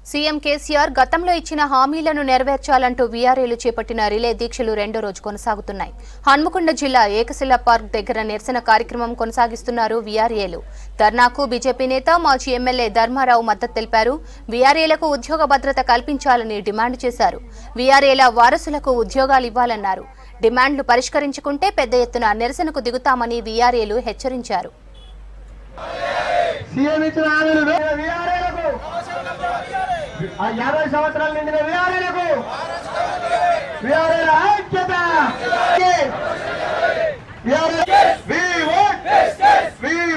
CM KCR గతంలో ఇచ్చిన హామీలను నెరవేర్చాలంటూ వీఆర్ఏలు చేపట్టిన రిలే దీక్షలు రెండో రోజు కొనసాగుతున్నాయి హన్మకొండ జిల్లా ఏకశిల పార్క్ దగ్గర నిరసన కార్యక్రమం కొనసాగిస్తున్నారు వీఆర్ఏలు ధర్నాకు బీజేపీ నేత మాజీ ఎమ్మెల్యే ధర్మారావు మద్దతు తెలిపారు వీఆర్ఏలకు ఉద్యోగ భద్రత కల్పించాలని డిమాండ్ చేశారు వీఆర్ఏల వారసులకు ఉద్యోగాలు ఇవ్వాలన్నారు డిమాండ్లు పరిష్కరించుకుంటే పెద్ద ఎత్తున నిరసనకు దిగుతామని వీఆర్ఏలు హెచ్చరించారు సీఎం ఇచ్చిన హామీలు విఆర్ఏలకు ఆ యాభై సంవత్సరాల నిండిన విఆర్ఏలకు విఆర్ఏల ఐక్యత విఆర్ఏ We want, we